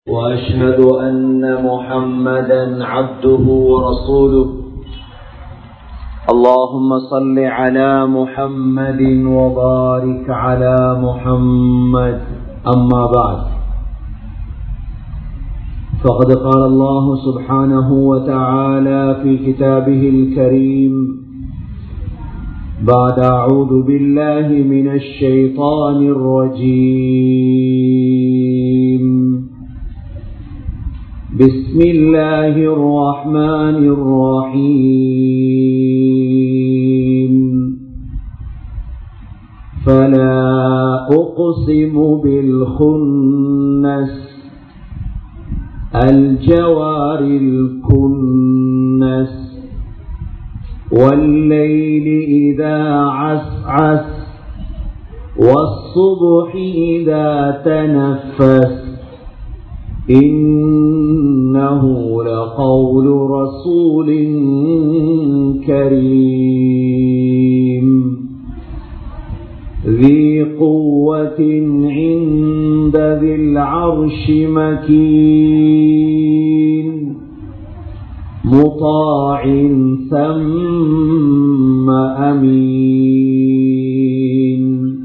واشهد ان محمدا عبده ورسوله اللهم صل على محمد وبارك على محمد اما بعد فقد قال الله سبحانه وتعالى في كتابه الكريم بعد اعوذ بالله من الشيطان الرجيم بسم الله الرحمن الرحيم فلا اقسم بالخنس الجوار الكنس والليل إذا عسعس والصبح إذا تنفس إنه لقول رسول كريم ذي قوة عند ذي العرش مكين مطاع ثم أمين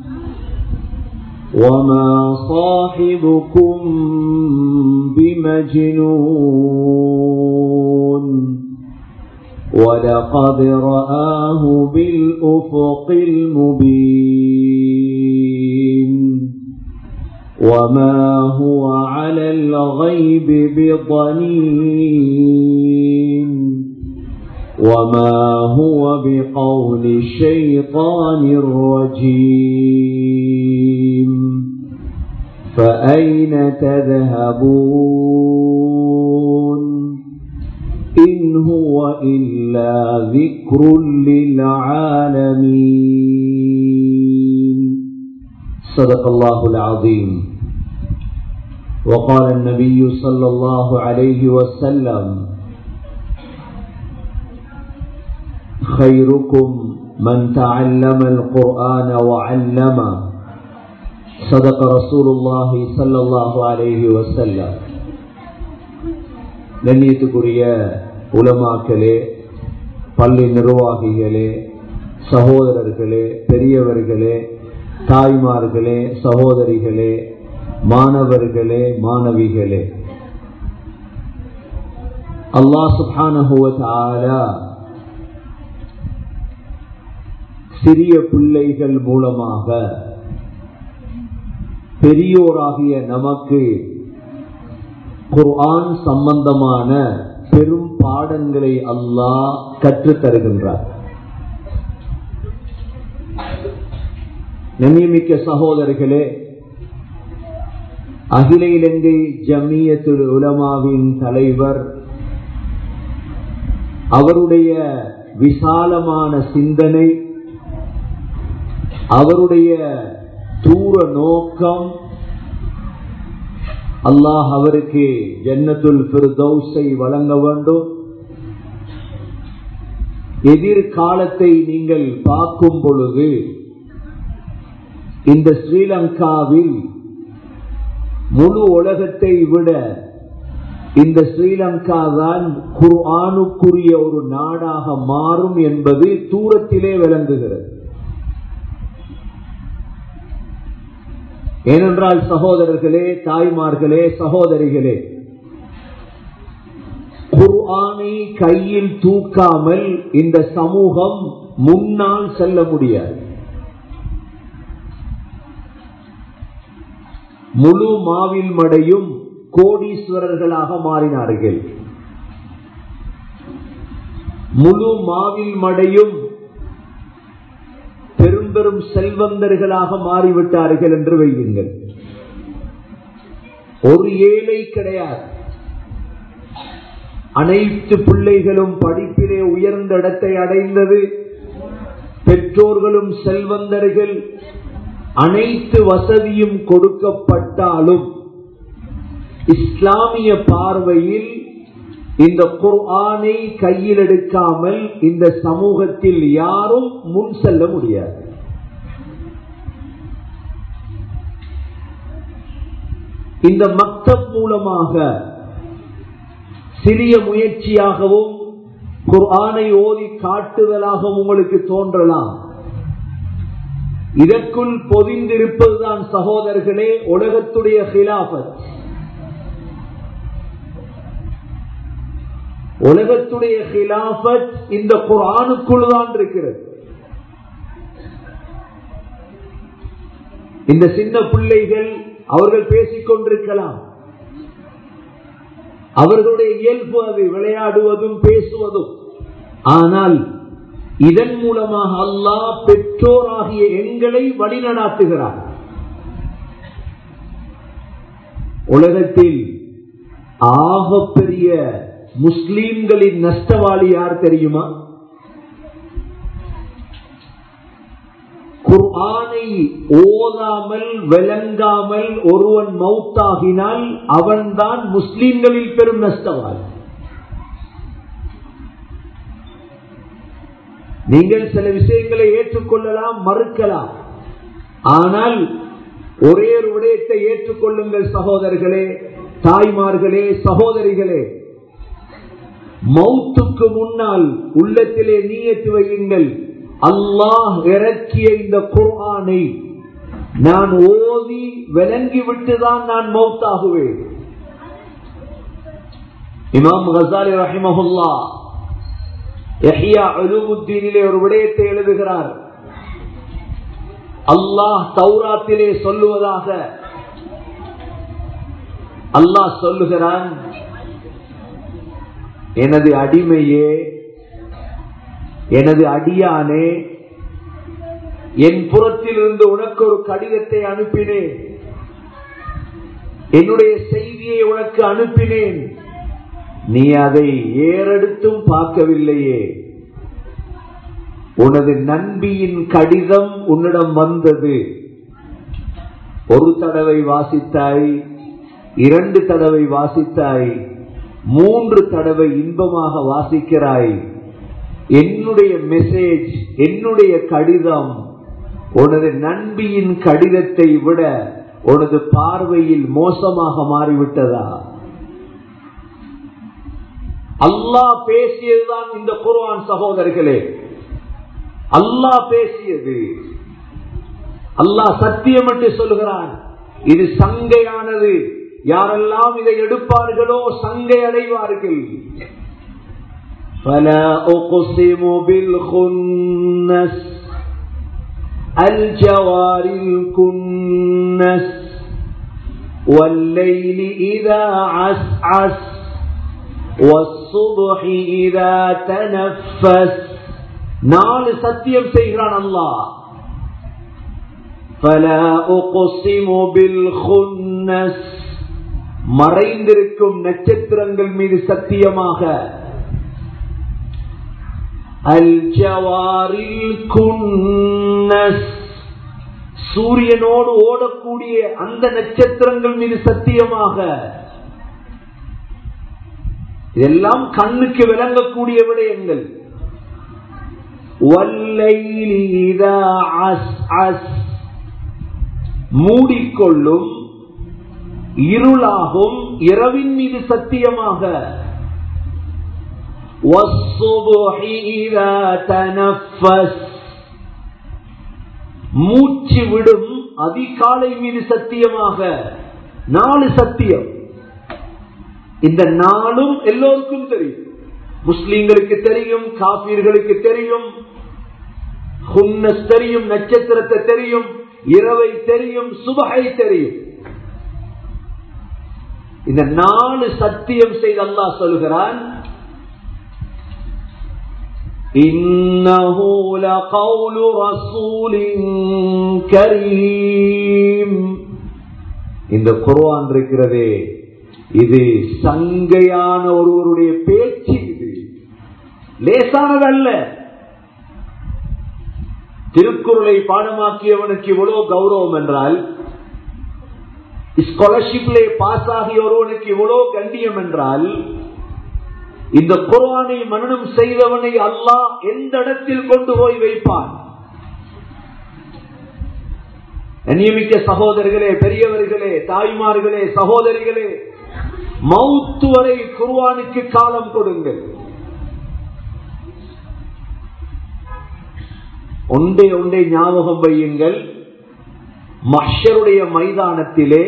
وما صاحبكم بمجنون ولقد رآه بالأفق المبين وما هو على الغيب بضنين وما هو بقول الشيطان الرجيم فأين تذهبون إن هو إلا ذكر للعالمين صدق الله العظيم وقال النبي صلى الله عليه وسلم خيركم من تعلم القرآن وعلمه صدق رسول الله صلى الله عليه وسلم கண்ணியத்துக்குரிய உலமாக்களே பள்ளி நிர்வாகிகளே சகோதரர்களே பெரியவர்களே தாய்மார்களே சகோதரிகளே மாணவர்களே மாணவிகளே அல்லாஹ் சுபானுவ சிறிய பிள்ளைகள் மூலமாக பெரியோராகிய நமக்கு குர்ஆன் சம்பந்தமான பெரும் பாடங்களை அல்லாஹ் கற்றுத் தருகின்றார் நியமிக்க சகோதரர்களே அகில இலங்கை ஜமியத்துல் உலமாவின் தலைவர் அவருடைய விசாலமான சிந்தனை அவருடைய தூர நோக்கம் அல்லாஹ் அவருக்கு ஜன்னத்துல் பிரதௌஸை வழங்க வேண்டும் எதிர்காலத்தை நீங்கள் பார்க்கும் பொழுது இந்த ஸ்ரீலங்காவில் முழு உலகத்தை விட இந்த ஸ்ரீலங்கா தான் குர்ஆனுக்குரிய ஒரு நாடாக மாறும் என்பது தூரத்திலே விளங்குகிறது ஏனென்றால் சகோதரர்களே தாய்மார்களே சகோதரிகளே குர்ஆனை கையில் தூக்காமல் இந்த சமூகம் முன்னால் செல்ல முடியாது முழு மாவில் மடையும் கோடீஸ்வரர்களாக மாறினார்கள் முழு மாவில் மடையும் பெரும் பெரும் செல்வந்தர்களாக மாறிவிட்டார்கள் என்று வையுங்கள் ஒரு ஏழை கிடையாது அனைத்து பிள்ளைகளும் படிப்பிலே உயர்ந்த இடத்தை அடைந்தது பெற்றோர்களும் செல்வந்தர்கள் அனைத்து வசதியும் கொடுக்கப்பட்டாலும் இஸ்லாமிய பார்வையில் இந்த குர்ஆனை கையில் எடுக்காமல் இந்த சமூகத்தில் யாரும் முன் செல்ல முடியாது இந்த மக்தப் மூலமாக சிறிய முயற்சியாகவும் குர்ஆனை ஓதி காட்டுதலாகவும் உங்களுக்கு தோன்றலாம் இதற்குள் பொதிந்திருப்பதுதான் சகோதரர்களே உலகத்துடைய ஹிலாபத் உலகத்துடைய ஹிலாபத் இந்த குரானுக்குள் தான் இருக்கிறது இந்த சின்ன பிள்ளைகள் அவர்கள் பேசிக் கொண்டிருக்கலாம் அவர்களுடைய இயல்பு அது விளையாடுவதும் பேசுவதும் ஆனால் இதன் மூலமாக அல்லாஹ் பெற்றோராகிய எங்களை வழிநடாத்துகிறார் உலகத்தில் ஆகப்பெரிய முஸ்லீம்களின் நஷ்டவாளி யார் தெரியுமா குர்ஆனை ஓதாமல் விளங்காமல் ஒருவன் மௌத்தாகினால் அவன்தான் முஸ்லீம்களில் பெரும் நஷ்டவாளி நீங்கள் சில விஷயங்களை ஏற்றுக்கொள்ளலாம் மறுக்கலாம் ஆனால் ஒரே ஒரு விடயத்தை ஏற்றுக்கொள்ளுங்கள் சகோதரர்களே தாய்மார்களே சகோதரிகளே மௌத்துக்கு முன்னால் உள்ளத்திலே நீயத்து வையுங்கள் அல்லாஹ் இறக்கிய இந்த குர்ஆனை நான் ஓதி விளங்கிவிட்டுதான் நான் மௌத்தாகுவேன் இமாம் கசாலி ரஹிமஹுல்லா யஹ்யா அலுமுத்தீனிலே ஒரு விடயத்தை எழுதுகிறார் அல்லாஹ் தௌராத்திலே சொல்லுவதாக அல்லாஹ் சொல்லுகிறான் எனது அடிமையே எனது அடியானே என் புறத்தில் இருந்து உனக்கு ஒரு கடிதத்தை அனுப்பினேன் என்னுடைய செய்தியை உனக்கு அனுப்பினேன் நீ அதை ஏறெடுத்தும் பார்க்கவில்லையே உனது நண்பியின் கடிதம் உன்னிடம் வந்தது ஒரு தடவை வாசித்தாய் இரண்டு தடவை வாசித்தாய் மூன்று தடவை இன்பமாக வாசிக்கிறாய் என்னுடைய மெசேஜ் என்னுடைய கடிதம் உனது நண்பியின் கடிதத்தை விட உனது பார்வையில் மோசமாக மாறிவிட்டதா அல்லாஹ் பேசியதுதான் இந்த குர்ஆன் சகோதரர்களே அல்லாஹ் பேசியது அல்லாஹ் சத்தியம் என்று சொல்லுகிறான் இது சங்கையானது யாரெல்லாம் இதை எடுப்பார்களோ சங்கை அடைவார்கள் فلا أقسم بالخنس الجوار الكنس والليل إذا عسعس والصبح إذا تنفس நாலு சத்தியம் செய்கிறான் அல்லாஹ் فلا أقسم بالخنس மறைந்திருக்கும் நட்சத்திரங்கள் மீது சத்தியமாக அல் ஜவாரில் குன்னஸ் சூரியனோடு ஓடக்கூடிய அந்த நட்சத்திரங்கள் மீது சத்தியமாக இதெல்லாம் கண்ணுக்கு விளங்கக்கூடிய விடயங்கள் வல்லைலி இதா அஸ் அஸ் மூடிக்கொள்ளும் இருளாகும் இரவின் மீது சத்தியமாக والصبح إذا تنفس மூச்சு விடும் அதிகாலை மீது சத்தியமாக நாலு சத்தியம் இந்த நாளும் எல்லோருக்கும் தெரியும் முஸ்லீம்களுக்கு தெரியும் காபீர்களுக்கு தெரியும் ஹுன்னஸ் தெரியும் நட்சத்திரத்தை தெரியும் இரவை தெரியும் சுபகை தெரியும் இந்த நாலு சத்தியம் செய்து அல்லாஹ் சொல்கிறான் إنه لقول رسول كريم இந்த குர்ஆன் இருக்கிறதே இது சங்கையான ஒருவருடைய பேச்சு இது லேசானதல்ல திருக்குறளை பாடமாக்கியவனுக்கு இவ்வளவு கௌரவம் என்றால் ஸ்காலர்ஷிப்ல பாஸ் ஆகிய ஒருவனுக்கு இவ்வளவு கண்ணியம் என்றால் இந்த குர்ஆனை மனனம் செய்தவனை அல்லாஹ் எந்த இடத்தில் கொண்டு போய் வைப்பான் நியமிக்க சகோதரர்களே பெரியவர்களே தாய்மார்களே சகோதரிகளே மவுத்து வரை குர்வானுக்கு காலம் கொடுங்கள் ஒன்றே ஒன்றே ஞாபகம் வையுங்கள் மஷருடைய மைதானத்திலே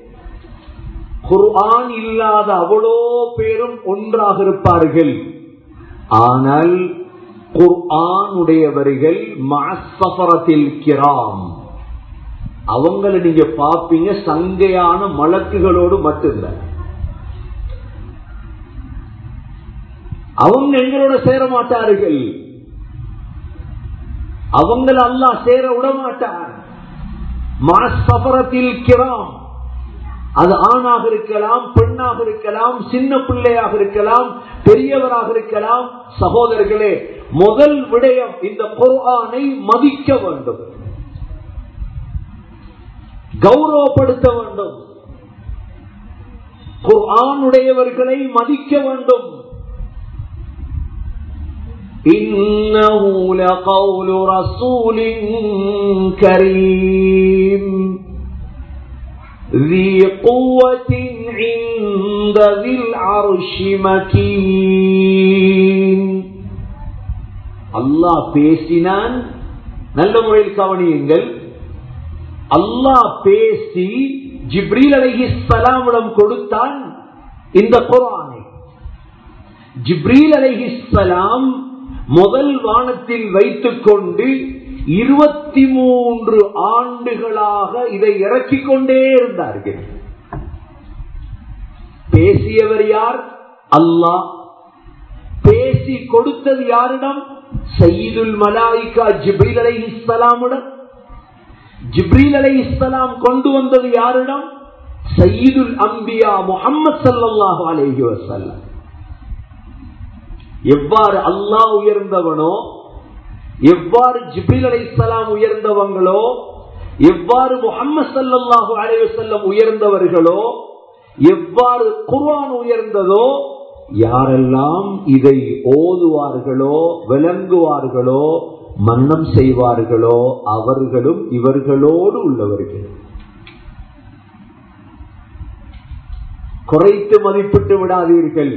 குர்ஆன் இல்லாத அவ்வளோ பேரும் ஒன்றாக இருப்பார்கள் ஆனால் குர்ஆன் உடையவர்கள் மாசபரத்தில் கிராம் அவங்களை நீங்க பாப்பீங்க சங்கையான மலக்குகளோடு மட்டும்தான் அவங்க எங்களோட சேர மாட்டார்கள் அவங்கள அல்லா சேர விட மாட்டார் மாசபரத்தில் கிராம் அது ஆணாக இருக்கலாம் பெண்ணாக இருக்கலாம் சின்ன பிள்ளையாக இருக்கலாம் பெரியவராக இருக்கலாம் சகோதரர்களே முதல் விடயம் இந்த குர்ஆனை மதிக்க வேண்டும் கௌரவப்படுத்த வேண்டும் குர்ஆனுடையவர்களை மதிக்க வேண்டும் إنه لقول رسول كريم ذي قوة عند ذي العرش مكين அல்லாஹ் பேசினான் நல்ல முறையில் கவனியுங்கள் அல்லாஹ் பேசி ஜிப்ரீல் அலைஹிஸ்ஸலாமிடம் கொடுத்தான் இந்த குரானை ஜிப்ரீல் அலைஹிஸ்ஸலாம் முதல் வானத்தில் வைத்துக் கொண்டு இருபத்தி மூன்று ஆண்டுகளாக இதை இறக்கிக் கொண்டே இருந்தார்கள் பேசியவர் யார் அல்லாஹ் பேசி கொடுத்தது யாரிடம் சயீதுல் மலாய்கா ஜிப்ரீல் அலை இஸ்லாமுடன் ஜிப்ரீல் அலை இஸ்லாம் கொண்டு வந்தது யாரிடம் சயீதுல் அம்பியா முகமது சல்லாஹு அலேஹி வசல்லம் எவ்வாறு அல்லாஹ் உயர்ந்தவனோ எவ்வாறு ஜிப்ரில் அலை இஸ்லாம் உயர்ந்தவங்களோ எவ்வாறு முகமது சல்லாஹு அலைவசல்லம் உயர்ந்தவர்களோ எவ்வாறு குர்ஆன் உயர்ந்ததோ யாரெல்லாம் இதை ஓதுவார்களோ விளங்குவார்களோ மன்னம் செய்வார்களோ அவர்களும் இவர்களோடு உள்ளவர்கள் குறைத்து மதிப்பிட்டு விடாதீர்கள்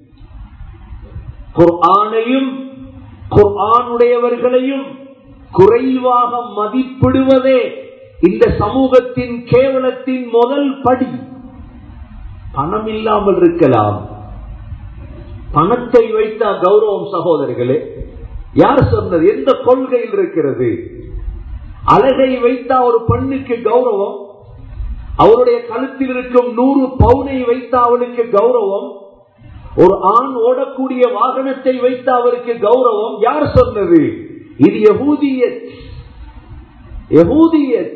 குர்ஆனையும் குர்ஆனுடையவர்களையும் குறைவாக மதிப்பிடுவதே இந்த சமூகத்தின் கேவலத்தின் முதல் படி பணம் இல்லாமல் இருக்கலாம் பணத்தை வைத்த கௌரவம் சகோதரர்களே யார் சொன்னது எந்த கொள்கையில் இருக்கிறது அழகை வைத்தா ஒரு பெண்ணுக்கு கௌரவம் அவருடைய கழுத்தில் இருக்கும் நூறு பவுனை வைத்த அவளுக்கு கௌரவம் ஒரு ஆண் ஓடக்கூடிய வாகனத்தை வைத்த அவருக்கு கௌரவம் யார் சொன்னது இது யகூதியத் யகூதியத்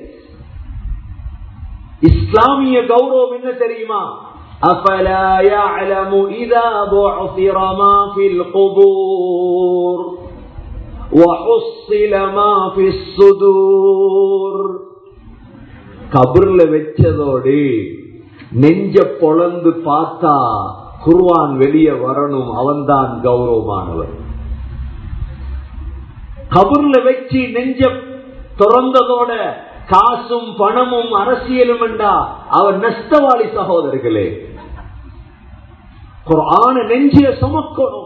இஸ்லாமிய கௌரவம் என்ன தெரியுமா أفلا يعلم إذا بعثر ما في القبور وحصل ما في الصدور கபர்ல வச்சதோடு நெஞ்ச பொழந்து பார்த்தா குர்வான் வெளியே வரணும் அவன்தான் கௌரவமானவர் கபர்ல வச்சு நெஞ்ச திறந்ததோட காசும் பணமும் அரசியலும் என்றா அவர் நஷ்டவாளி சகோதரர்களே குரான நெஞ்சிய சுமக்கணும்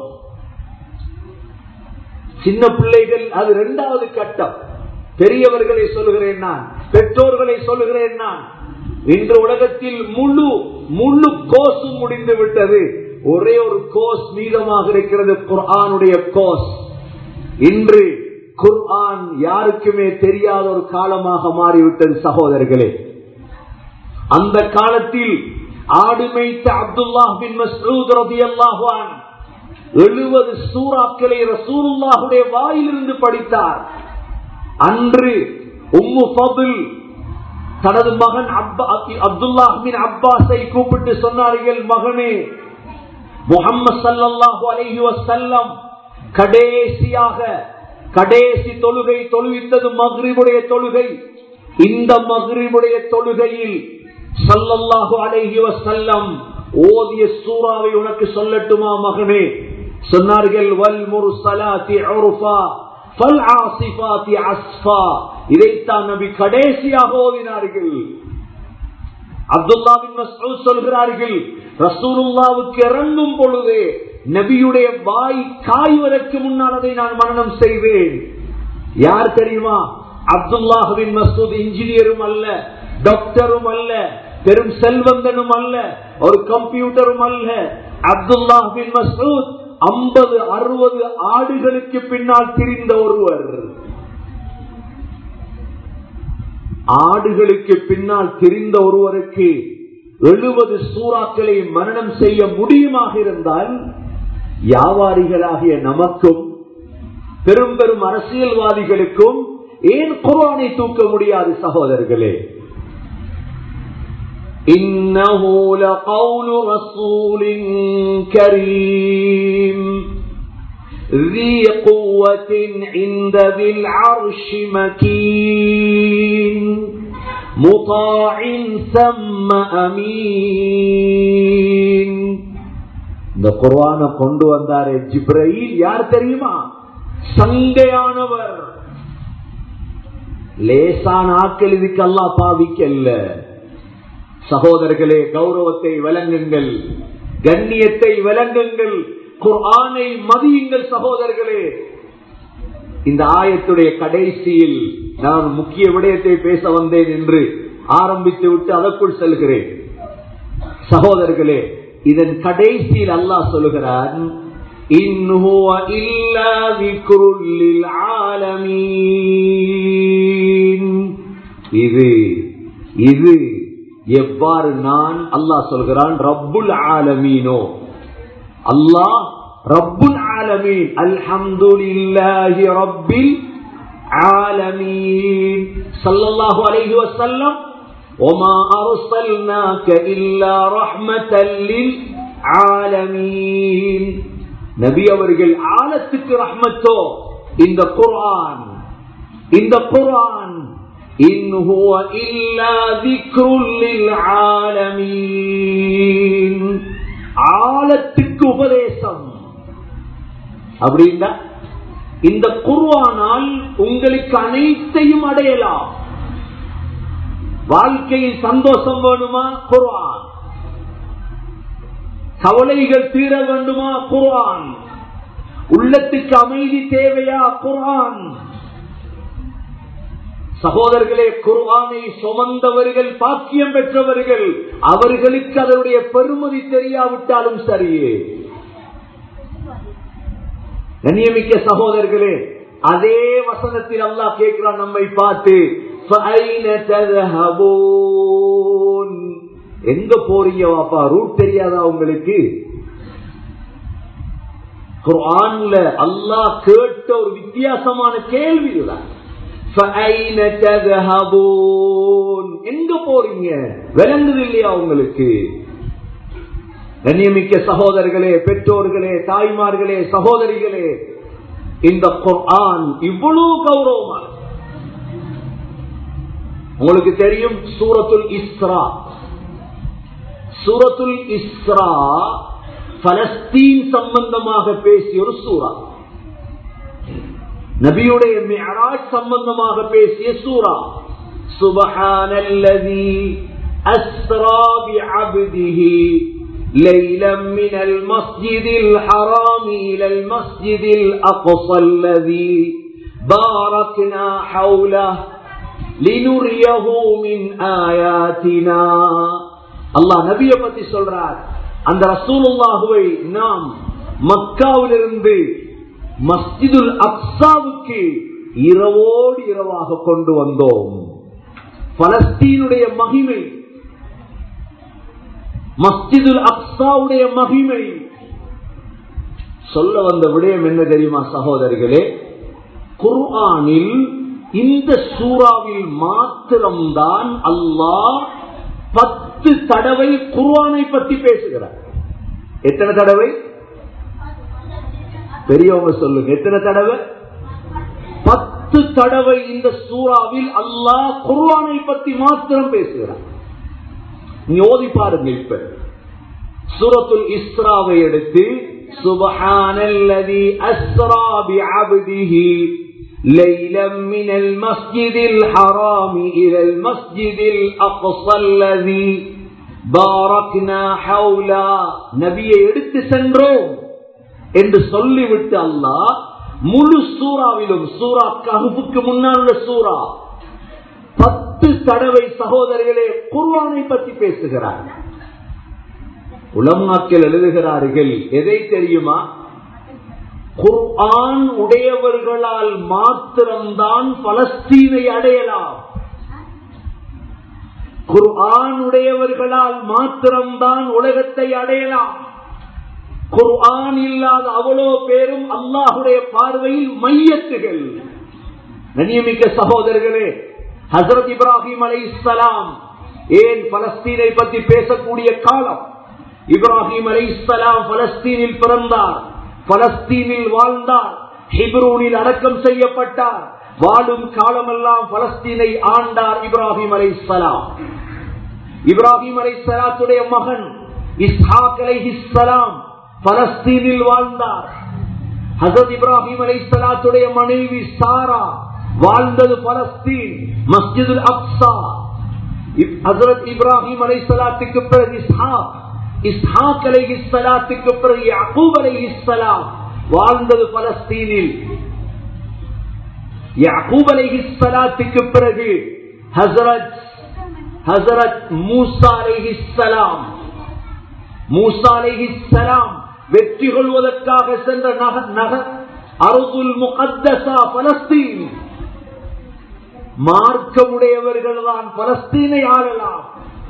சின்ன பிள்ளைகள் அது இரண்டாவது கட்டம் பெரியவர்களை சொல்லுகிறேன் நான் பெற்றோர்களை சொல்லுகிறேன் நான் இன்று உலகத்தில் முழு முழு கோஸும் முடிந்து விட்டது ஒரே ஒரு கோஸ் மீதமாக இருக்கிறது குர்ஆனுடைய கோஸ் இன்று குர்ஆன் யாருக்குமே தெரியாத ஒரு காலமாக மாறிவிட்டது சகோதரர்களே அந்த காலத்தில் ஆடு மேய்த்த அப்துல்லாஹ் பின் மஸ்ரூத் ரதியல்லாஹு அன்ஹு எழுபது சூறாக்களை ரசூலுல்லாஹுடைய வாயிலிருந்து படித்தார் அன்று உம்மு ஃபதுல் தனது மகன் அப்துல்லாஹின் அப்பாஸை கூப்பிட்டு சொன்னார்கள் மகனே முகம்மது சல்லல்லாஹு அலைஹி வஸல்லம் கடைசியாக கடைசி தொழுகை தொழுவித்தது மக்ரிபுடைய தொழுகை இந்த மக்ரிபுடைய தொழுகையில் சல்லல்லாஹு அலைஹி வஸல்லம் ஓதிய சூறாவை உனக்கு சொல்லட்டுமா மகனே சொன்னார்கள் வல் முர்சலாத்தி உர்ஃபா இதைத்தான் நபி கடைசியாக ஓதினார்கள் அப்துல்லாவின் மஸ்ஊத் சொல்கிறார்கள் ரசூலுல்லாவுக்கு இறங்கும் பொழுது நபியுடைய வாய் காய்வதற்கு முன்னால் அதை நான் மரணம் செய்வேன் யார் தெரியுமா அப்துல்லாஹுவின் மசூத் இன்ஜினியரும் அல்ல டாக்டரும் அல்ல பெரும் செல்வந்தனும் அல்ல ஒரு கம்ப்யூட்டரும் அல்ல அப்துல்லாஹின் மசூத் ஐம்பது அறுபது ஆடுகளுக்கு பின்னால் திரிந்த ஒருவர் ஆடுகளுக்கு பின்னால் திரிந்த ஒருவருக்கு எழுபது சூறாக்களை மரணம் செய்ய முடியுமாக இருந்தால் வியாபாரிகளாகிய நமக்கும் பெரும் பெரும் அரசியல்வாதிகளுக்கும் ஏன் குரானை தூக்க முடியாது சகோதரர்களே إنه لقول رسول كريم ذي قوة عند ذي العرش مكين مطاع ثم أمين இந்த குர்வான கொண்டு வந்தாரே ஜிப்ரயில் யார் தெரியுமா சங்கையானவர் லேசான ஆக்கள் இதுக்கு அல்லா பாவிக்கல்ல சகோதரர்களே கௌரவத்தை விளங்குங்கள் கண்ணியத்தை விளங்குங்கள் குர்ஆனை மதியுங்கள் சகோதரர்களே இந்த ஆயத்துடைய கடைசியில் நான் முக்கிய விடயத்தை பேச வந்தேன் என்று ஆரம்பித்து விட்டு அதற்குள் செல்கிறேன் சகோதரர்களே இதன் கடைசியில் அல்லாஹ் சொல்லுகிறான் இது இது எவ்வாறு நான் அல்லாஹ் சொல்கிறான் ரப்புல் ஆலமீனோ அல்லாஹ் ரப்புல் ஆலமீன் அல்ஹம்துலில்லாஹி ரப்பில் ஆலமீன் ஸல்லல்லாஹு அலைஹி வஸல்லம் وما أرسلناك إلا رحمة للعالمين நபி அவர்கள் ஆலத்துக்கு ரஹ்மத்தோ இந்த குர்ஆன் இந்த குர்ஆன் إن هو إلا ذكر للعالمين ஆழத்துக்கு உபதேசம் அப்படின்னா இந்த குர்வானால் உங்களுக்கு அனைத்தையும் அடையலாம் வாழ்க்கையில் சந்தோஷம் வேணுமா குர்வான் கவலைகள் தீர வேண்டுமா குர்ஆன் உள்ளத்துக்கு அமைதி தேவையா குர்ஆன் சகோதரர்களே குர்ஆனை சுமந்தவர்கள் பாக்கியம் பெற்றவர்கள் அவர்களுக்கு அதனுடைய பெருமதி தெரியாவிட்டாலும் சரியே கண்ணியமிக்க சகோதரர்களே அதே வசனத்தில் அல்லாஹ் கேட்கிறான் நம்மை பார்த்து எங்க போறீங்க வாப்பா ரூட் தெரியாதா உங்களுக்கு குர்ஆன்ல அல்லாஹ் கேட்ட ஒரு வித்தியாசமான கேள்வி இதுதான் எங்க போறீங்க விளங்குது இல்லையா உங்களுக்கு கண்ணியமிக்க சகோதரர்களே பெற்றோர்களே தாய்மார்களே சகோதரிகளே இந்த குர்ஆன் இவ்வளவு கௌரவமான உங்களுக்கு தெரியும் சூரத்துல் இஸ்ரா சூரத்துல் இஸ்ரா பலஸ்தீன் சம்பந்தமாக பேசிய ஒரு சூறா நபியுடைய மியராஜ் சம்பந்தமாக பேசிய சூரா சுபஹானல்லதி அஸ்ரா பிஅப்திஹி ليلا من المسجد الحرام إلى المسجد الأقصى الذي باركنا حوله لنريه من آياتنا الله نبي பத்தி சொல்றார் அந்த ரசூலுல்லாஹுவை நாம் மக்காவிலிருந்து மஸ்ஜிதுல் அக்சாவுக்கு இரவோடு இரவாக கொண்டு வந்தோம் பலஸ்தீனுடைய மகிமை மஸ்ஜிதுல் அக்சாவுடைய மகிமை சொல்ல வந்த விடயம் என்ன தெரியுமா சகோதரர்களே குர்ஆனில் இந்த சூறாவில் மாத்திரம்தான் அல்லாஹ் பத்து தடவை குர்ஆனை பத்தி பேசுகிறார் எத்தனை தடவை பெரியவங்க சொல்லுங்க எத்தனை தடவை பத்து தடவை இந்த சூறாவில் அல்லாஹ் குர்ஆனை பத்தி மாத்திரம் பேசுகிறார் நீ ஓதி பாருங்க இப்ப சூரத்துல் இஸ்ராவை எடுத்து சுபஹானல்லதி அஸ்ரா பிஅப்திஹி ليلا من المسجد الحرام إلى المسجد الأقصى الذي باركنا حولا நபியை எடுத்து சென்றோம் என்று சொல்லிவிட்டு அல்லாஹ் முழு சூறாவிலும் சூரா கஹுப்புக்கு முன்னால் உள்ள சூரா பத்து தடவை சகோதரர்களே குர்வானை பற்றி பேசுகிறார் உலமாக்கள் எழுதுகிறார்கள் எதை தெரியுமா குர்ஆன் உடையவர்களால் மாத்திரம்தான் பலஸ்தீனை அடையலாம் குர்ஆன் உடையவர்களால் மாத்திரம்தான் உலகத்தை அடையலாம் குர்ஆன் இல்லாத அவ்வளோ பேரும் அல்லாஹுடைய பார்வையில் மையத்துகள் கண்ணியமிக்க சகோதரர்களே ஹசரத் இப்ராஹிம் அலை இஸ்லாம் ஏன் பலஸ்தீனை பற்றி பேசக்கூடிய காலம் இப்ராஹிம் அலை இஸ்லாம் பலஸ்தீனில் பிறந்தார் பலஸ்தீனில் வாழ்ந்தார் ஹிப்ரூனில் அடக்கம் செய்யப்பட்டார் வாழும் காலமெல்லாம் பலஸ்தீனை ஆண்டார் இப்ராஹிம் அலை இஸ்லாம் இப்ராஹிம் அலை சலாத்துடைய மகன் இஸ்ஹாக் அலை இஸ்லாம் பலஸ்தீனில் வாழ்ந்தார் ஹசத் இப்ராஹிம் அலை சலாத்துடைய மனைவி சாரா வாழ்ந்தது பலஸ்தீன் மஸ்ஜிதுல் அப்சா ஹசரத் இப்ராஹிம் அலை சலாத்துக்கு பிறகு இஸ்ஹாக் இஸ்ஹாக் அலை இஸ்லாத்துக்கு பிறகு யகூப் அலை இஸ்லாம் வாழ்ந்தது பலஸ்தீனில் யகூப் அலை இஸ்லாத்துக்கு பிறகு ஹசரத் ஹசரத் மூசா அலை இஸ்லாம் மூசா அலை இஸ்லாம் வெற்றி கொள்வதற்காக சென்ற நகர் நகர் அருதுல் முகத்தசா பலஸ்தீன் மார்க்கமுடையவர்கள் தான் பலஸ்தீனை ஆளலாம்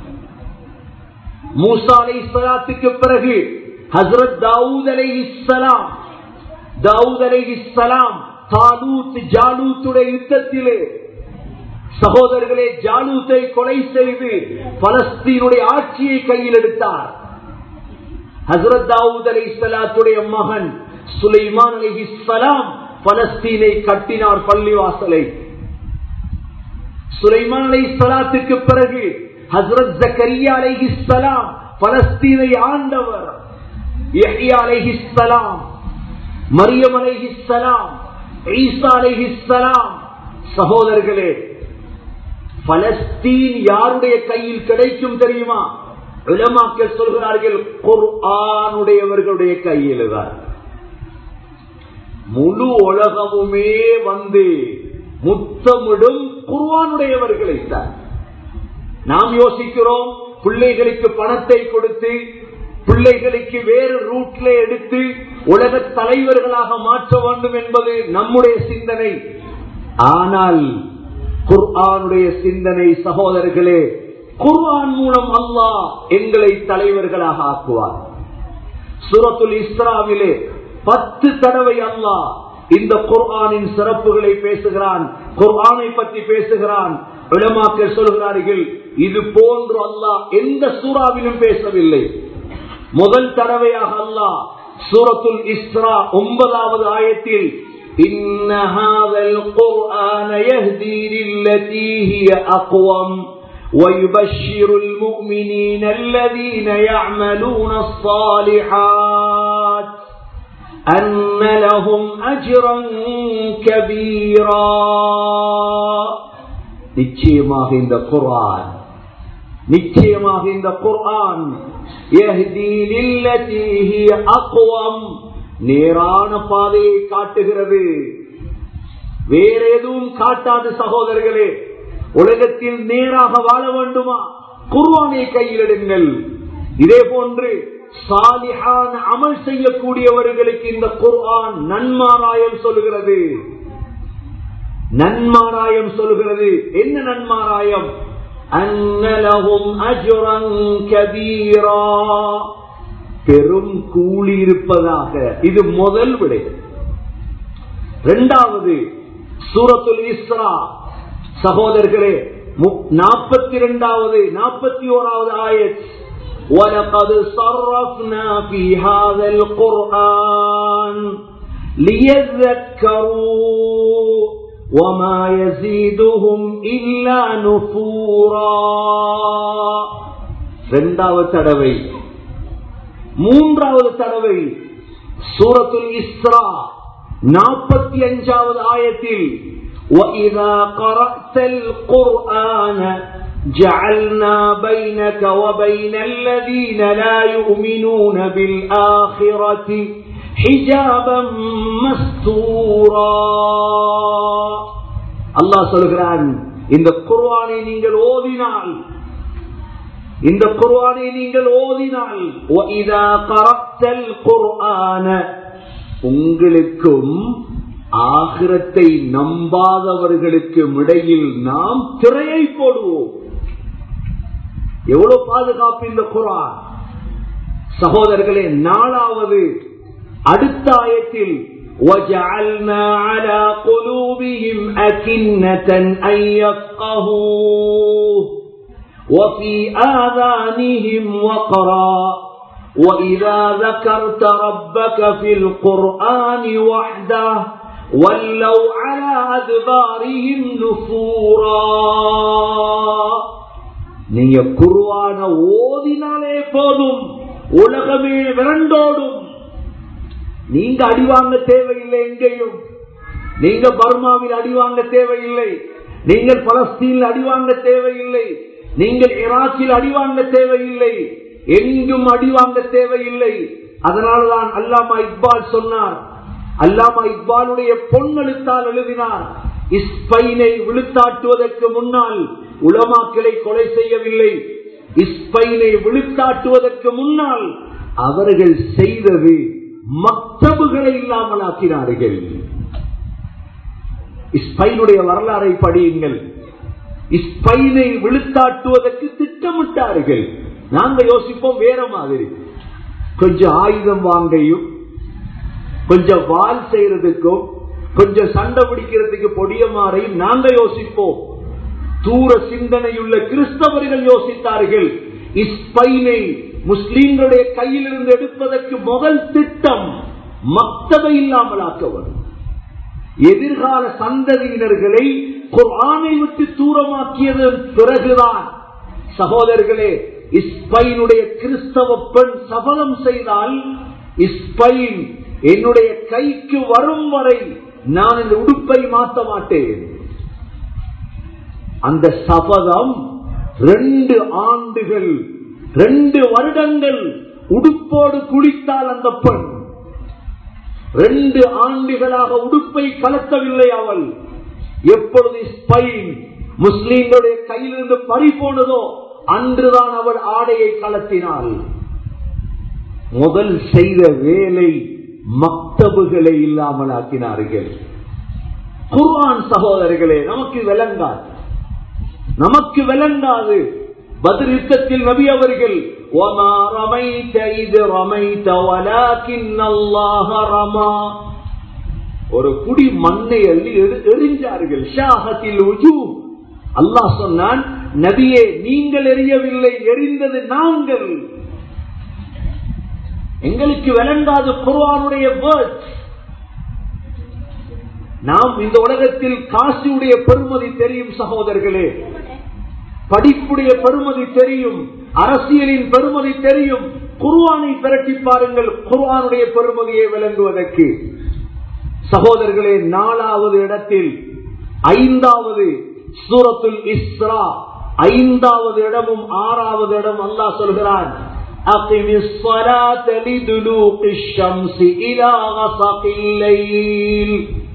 மூசா அலை இஸ்லாத்துக்கு பிறகு ஹசரத் தாவூத் அலை இஸ்லாம் தாவூத் அலை இஸ்லாம் தாலூத் ஜாலூத்துடைய யுத்தத்திலே சகோதரர்களே ஜாலூத்தை கொலை செய்து பலஸ்தீனுடைய ஆட்சியை கையில் எடுத்தார் ஹசரத் தாவூத் அலை இஸ்லாத்துடைய மகன் சுலைமான் அலை இஸ்லாம் பலஸ்தீனை கட்டினார் பள்ளிவாசலை சுலைமான் அலை இஸ்லாத்துக்கு பிறகு ஹசரத் ஜக்கரியா அலைஹிஸ்ஸலாம் பலஸ்தீனை ஆண்டவர் யஹ்யா அலைஹிஸ்ஸலாம் மரியம் அலைஹிஸ்ஸலாம் ஈசா அலைஹிஸ்ஸலாம் சகோதரர்களே பலஸ்தீன் யாருடைய கையில் கிடைக்கும் தெரியுமா உலமாக்கள் சொல்கிறார்கள் குர்ஆனுடையவர்களுடைய கையில் தான் முழு உலகமுமே வந்து முத்தமிடும் குர்ஆனுடையவர்களை தான் நாம் யோசிக்கிறோம் பிள்ளைகளுக்கு பணத்தை கொடுத்து பிள்ளைகளுக்கு வேறு ரூட்ல எடுத்து உலக தலைவர்களாக மாற்ற வேண்டும் என்பது நம்முடைய சிந்தனை ஆனால் குர்ஆனுடைய சிந்தனை சகோதரர்களே குர்ஆன் மூலம் அல்லாஹ் எங்களை தலைவர்களாக ஆக்குவார் சுரத்துல் இஸ்ராவிலே பத்து தடவை அல்லாஹ் இந்த குர்ஆனின் சிறப்புகளை பேசுகிறான் குர்ஆனை பற்றி பேசுகிறான் விளமாக்கள் சொல்கிறார்கள் இது போன்று அல்லாஹ் எந்த சூறாவிலும் பேசவில்லை முதல் தடவையாக அல்லாஹ் சூரத்துல் இஸ்ரா ஒன்பதாவது ஆயத்தில் إن هذا القرآن يهدي للتي هي أقوم ويبشر المؤمنين الذين يعملون الصالحات أن لهم أجرا كبيرا நிச்சயமாக இந்த குர்ஆன் நிச்சயமாக இந்த குர்ஆன் அக்குவம் நேரான பாதையை காட்டுகிறது வேற எதுவும் காட்டாது சகோதரர்களே உலகத்தில் நேராக வாழ வேண்டுமா குர்ஆனை கையிலிடுங்கள் இதே போன்று சாலிஹான் அமல் செய்யக்கூடியவர்களுக்கு இந்த குர்ஆன் நன்மாராயம் சொல்கிறது நன்மாராயம் சொல்கிறது என்ன நன்மாராயம் அன்னலகும் அஜுரன் கபீரா பெரும் கூலி இருப்பதாக இது முதல் விடை இரண்டாவது சூரத்துல் இஸ்ரா சகோதரர்களே நாற்பத்தி இரண்டாவது நாற்பத்தி ஓராவது ஆயத் وَلَقَدْ صَرَّفْنَا فِي هَذَا الْقُرْآنِ لِيَذَّكَّرُوا وَمَا يَزِيدُهُمْ إِلَّا نُفُورًا இரண்டாவது தடவை மூன்றாவது தடவை சூரத்துல் இஸ்ரா நாற்பத்தி அஞ்சாவது ஆயத்தில் وَإِذَا قَرَأْتَ الْقُرْآنَ جَعَلْنَا بَيْنَكَ وَبَيْنَ الَّذِينَ لَا يُؤْمِنُونَ بِالْآخِرَةِ حِجَابًا مَسْتُورًا அல்லாஹ் சொல்கிறான் இந்த குர்ஆனை நீங்கள் ஓதினால் இந்த குர்ஆனை நீங்கள் ஓதினால் وَإِذَا قَرَأْتَ الْقُرْآنَ உங்களுக்கும் ஆகிரத்தை நம்பாதவர்களுக்கும் இடையில் நாம் திரையை போடுவோம் எவ்வளவு பாதுகாப்பு இந்த குரான் சகோதரர்களே நாலாவது அடுத்த ஆயத்தில் وَجَعَلْنَا عَلَى قُلُوبِهِمْ أَكِنَّةً أَن يَفْقَهُوهُ وَفِي آذَانِهِمْ وَقْرًا وَإِذَا ذَكَرْتَ رَبَّكَ فِي الْقُرْآنِ وَحْدَهُ وَلَّوْا عَلَى أَدْبَارِهِمْ نُفُورًا நீங்க குருவான ஓதினாலே போதும் உலகமே விரண்டோடும் நீங்க அடிவாங்க தேவையில்லை எங்கேயும் நீங்க பர்மாவில் அடிவாங்க தேவையில்லை நீங்கள் பலஸ்தீனில் அடிவாங்க தேவையில்லை நீங்கள் ஈராக்கில் அடிவாங்க தேவையில்லை எங்கும் அடிவாங்க தேவையில்லை அதனால்தான் அல்லாமா இக்பால் சொன்னார் அல்லாமா இக்பாலுடைய பொன்னெழுத்தால் எழுதினார் இஸ்பைனை விழுத்தாட்டுவதற்கு முன்னால் உலமாக்களை கொலை செய்யவில்லை இஸ்பைனை விழுத்தாட்டுவதற்கு முன்னால் அவர்கள் செய்தது மக்தபுகளை இல்லாமல் ஆக்கினார்கள் இஸ்பைனுடைய வரலாறை படியுங்கள் இஸ்பைனை விழுத்தாட்டுவதற்கு திட்டமிட்டார்கள் நாங்க யோசிப்போம் வேற மாதிரி கொஞ்சம் ஆயுதம் வாங்கையும் கொஞ்சம் வால் செய்யறதுக்கும் கொஞ்சம் சண்டை பிடிக்கிறதுக்கு பொடியமாறையும் நாங்க யோசிப்போம் தூர சிந்தனையுள்ள கிறிஸ்தவர்கள் யோசித்தார்கள் இஸ்பைனை முஸ்லீம்களுடைய கையில் இருந்து எடுப்பதற்கு முதல் திட்டம் மக்தபை இல்லாமல் ஆக்கவர் எதிர்கால சந்ததியினர்களை குர்ஆனை விட்டு தூரமாக்கியது பிறகுதான் சகோதரர்களே இஸ்பைனுடைய கிறிஸ்தவ பெண் சபலம் செய்தால் இஸ்பைன் என்னுடைய கைக்கு வரும் வரை நான் இந்த உடுப்பை மாற்ற மாட்டேன் அந்த சபதம் ரெண்டு ஆண்டுகள் ரெண்டு வருடங்கள் உடுப்போடு குளித்தால் அந்த பெண் ரெண்டு ஆண்டுகளாக உடுப்பை கலத்தவில்லை அவள் எப்பொழுது ஸ்பைன் முஸ்லீம்களுடைய கையிலிருந்து பறி போனதோ அன்றுதான் அவள் ஆடையை கலத்தினாள் முதல் செய்த வேலை மக்தபுகளை இல்லாமல் ஆக்கினார்கள் குர்ஆன் சகோதரர்களே நமக்கு விளங்காது நமக்கு விளங்காது பதில் யுத்தத்தில் நபி அவர்கள் وَمَا رَمَيْتَ إِذْ رَمَيْتَ وَلَكِنَّ اللَّهَ رَمَى ஒரு குடி மண்ணை அள்ளி எடு- எறிஞ்சார்கள் ஷாஹத்தில் உஜூ அல்லாஹ் சொன்னான் நபியே நீங்கள் எறியவில்லை எறிந்தது நாங்கள் எங்களுக்கு விளங்காத குர்ஆனுடைய வேர்ட்ஸ் நாம் இந்த உலகத்தில் காசியுடைய பெருமதி தெரியும் சகோதரர்களே படிப்புடைய பெருமதி தெரியும் அரசியலின் பெருமதி தெரியும் குர்ஆனை பிரட்டி பாருங்கள் குர்ஆனுடைய பெருமதியை விளங்குவதற்கு சகோதரர்களே நாலாவது இடத்தில் ஐந்தாவது சூரத்துல் இஸ்ரா ஐந்தாவது இடமும் ஆறாவது இடம் அல்லாஹ் சொல்கிறான் أقم الصلاة لدلوق الشمس إلى غسق الليل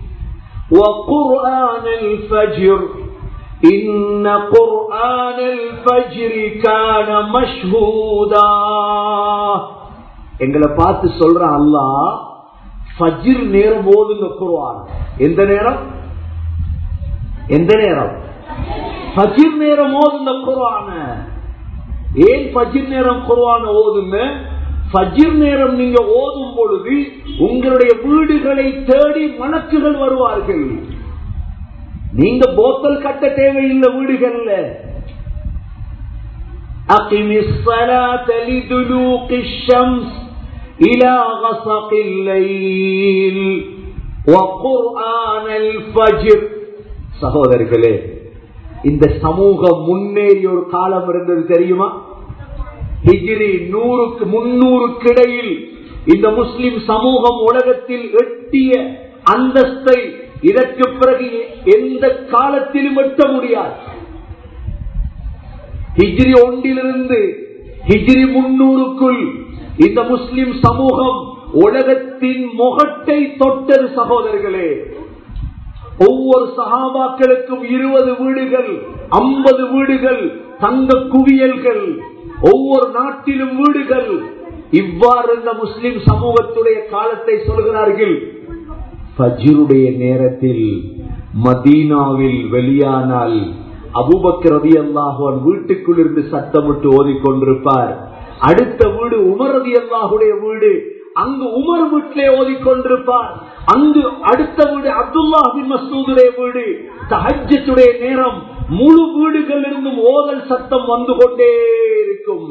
وقرآن الفجر إن قرآن الفجر كان مشهودا எங்களை பார்த்து சொல்ற அல்லாஹ் ஃபஜ்ர் நேரம் ஓதுங்க குர்ஆன் எந்த நேரம் எந்த நேரம் ஃபஜ்ர் நேரம் ஓதுங்க குர்ஆன ஏன் ஃபஜ்ர் நேரம் குர்ஆன ஓதுங்க ஃபஜ்ர் நேரம் நீங்க ஓதும் பொழுது உங்களுடைய வீடுகளை தேடி மலக்குகள் வருவார்கள் நீங்க போத்தல் கட்ட தேவையில்லை வீடுகள்ல أقم الصلاة لدلوق الشمس إلى غسق الليل وقرآن الفجر சகோதரர்களே இந்த சமூகம் முன்னேறி ஒரு காலம் இருந்தது தெரியுமா ஹிஜ்ரி நூறுக்கு முன்னூறுக்கு இடையில் இந்த முஸ்லிம் சமூகம் உலகத்தில் எட்டிய அந்தஸ்தை இதற்கு பிறகு எந்த காலத்திலும் எட்ட முடியாது ஹிஜ்ரி ஒன்றிலிருந்து ஹிஜ்ரி முன்னூறுக்குள் இந்த முஸ்லிம் சமூகம் உலகத்தின் முகட்டை தொட்டது சகோதரர்களே ஒவ்வொரு சகாபாக்களுக்கும் இருபது வீடுகள் ஐம்பது வீடுகள் தங்க குவியல்கள் ஒவ்வொரு நாட்டிலும் வீடுகள் இவ்வாறு இந்த முஸ்லிம் சமூகத்துடைய காலத்தை சொல்கிறார்கள் ஃபஜ்ருடைய நேரத்தில் மதீனாவில் வெளியானால் அபுபக்கர் ரதி அல்லாஹுவன் வீட்டுக்குள் இருந்து சத்தமிட்டு ஓதிக்கொண்டிருப்பார் அடுத்த வீடு உமர் ரதி அல்லாஹுடைய வீடு அங்கு உமர் வீட்டிலே ஓதிக்கொண்டிருப்பார் அங்கு அடுத்த வீடு அப்துல்லா பின் மசூதுடைய வீடு தஹஜத்துடைய நேரம் முழு வீடுகள் இருந்தும் ஓதல் சத்தம் வந்து கொண்டே இருக்கும்